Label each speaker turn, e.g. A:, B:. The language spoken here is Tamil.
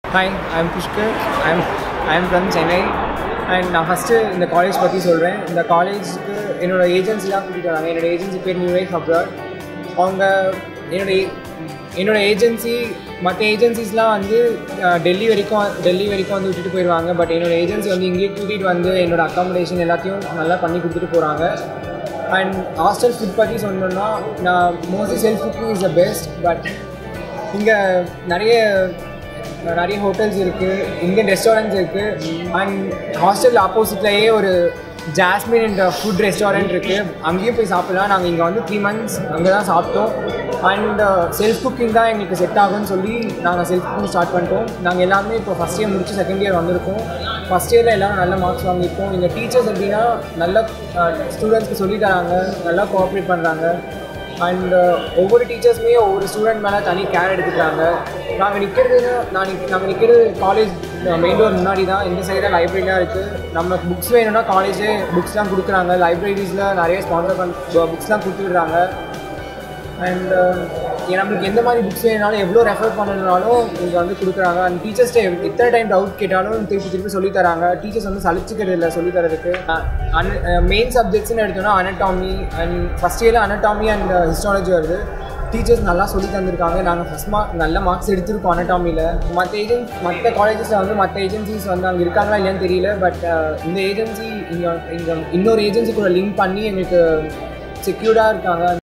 A: hi I'm Pushkar I'm I'm from Chennai and நான் ஃபஸ்ட்டு இந்த காலேஜ் பற்றி சொல்கிறேன் இந்த காலேஜுக்கு என்னோட ஏஜென்சிலாம் கூட்டிகிட்டு வராங்க என்னோட ஏஜென்சி பேர் நியூ லைஃப் அப்ராட் அவங்க என்னோட என்னோட ஏஜென்சி மற்ற ஏஜென்சிஸ்லாம் வந்து அஹ், டெல்லி வரைக்கும் டெல்லி வரைக்கும் வந்து விட்டுட்டு போயிடுவாங்க பட் என்னோட ஏஜென்சி வந்து இங்கேயே கூட்டிகிட்டு வந்து என்னோட அக்காமடேஷன் எல்லாத்தையும் நல்லா பண்ணி கொடுத்துட்டு போகிறாங்க அண்ட் ஹாஸ்டல் ஃபுட் பற்றி சொன்னோன்னா நான் mostly self cooking is the best but இங்கே நிறைய நிறைய ஹோட்டல்ஸ் இருக்குது இந்தியன் ரெஸ்டாரண்ட்ஸ் இருக்குது அண்ட் ஹாஸ்டல் ஆப்போசிட்லேயே ஒரு ஜாஸ்மின் என்ற ஃபுட் ரெஸ்டாரண்ட் இருக்குது அங்கேயும் போய் சாப்பிடலாம் நாங்கள் இங்கே வந்து த்ரீ மந்த்ஸ் அங்கே தான் சாப்பிட்டோம் அண்ட் செல்ஃப் குக்கிங் தான் எங்களுக்கு செட் ஆகும்னு சொல்லி நாங்கள் செல்ஃப் குக்கிங் ஸ்டார்ட் பண்ணிட்டோம் நாங்கள் எல்லாமே இப்போ ஃபஸ்ட் இயர் முடிச்சு செகண்ட் இயர் வந்திருக்கோம் ஃபஸ்ட் இயரில் எல்லாரும் நல்ல மார்க்ஸ் வாங்கியிருக்கோம் எங்கள் டீச்சர்ஸ் எப்படின்னா நல்ல ஸ்டூடெண்ட்ஸ்க்கு சொல்லி தராங்க நல்லா கோஆப்ரேட் பண்ணுறாங்க அண்ட் ஒவ்வொரு டீச்சர்ஸுமே ஒவ்வொரு ஸ்டூடெண்ட் மேலே தனி கேர் எடுத்துக்கிறாங்க நாங்கள் நிற்கிறது நான் நிக் நாங்கள் நிற்கிறது காலேஜ் மெயின் டோர் முன்னாடி தான் இந்த சைடில் லைப்ரரிலாம் இருக்குது நம்ம புக்ஸ் வேணும்னா காலேஜே புக்ஸ்லாம் கொடுக்குறாங்க லைப்ரரிஸில் நிறைய ஸ்பான்சர் பண்ண புக்ஸ்லாம் கொடுத்துடுறாங்க அண்ட் நம்மளுக்கு எந்த மாதிரி புக்ஸ் வேணுனாலும் எவ்வளோ ரெஃபர் பண்ணணுனாலும் இங்கே வந்து கொடுக்குறாங்க அண்ட் டீச்சர்ஸ்ட்டே எத்தனை டைம் டவுட் கேட்டாலும் திருப்பி திருப்பி சொல்லி தராங்க டீச்சர்ஸ் வந்து சலிச்சுக்கிறது இல்லை சொல்லி தரதுக்கு மெயின் சப்ஜெக்ட்ஸ்னு எடுத்தோம்னா அனட்டாமி அண்ட் ஃபஸ்ட் இயரில் அனட்டாமி அண்ட் ஹிஸ்டாலஜி வருது டீச்சர்ஸ் நல்லா சொல்லி தந்திருக்காங்க நாங்கள் ஃபஸ்ட் மார்க் நல்ல மார்க்ஸ் எடுத்திருக்கோம் அனட்டாமியில் மற்ற ஏஜென்ட் மற்ற காலேஜஸில் வந்து மற்ற ஏஜென்சிஸ் வந்து அங்கே இருக்காங்களா இல்லையான்னு தெரியல பட் இந்த ஏஜென்சி இங்கே இங்கே இன்னொரு ஏஜென்சி கூட லிங்க் பண்ணி எங்களுக்கு செக்யூர்டாக இருக்காங்க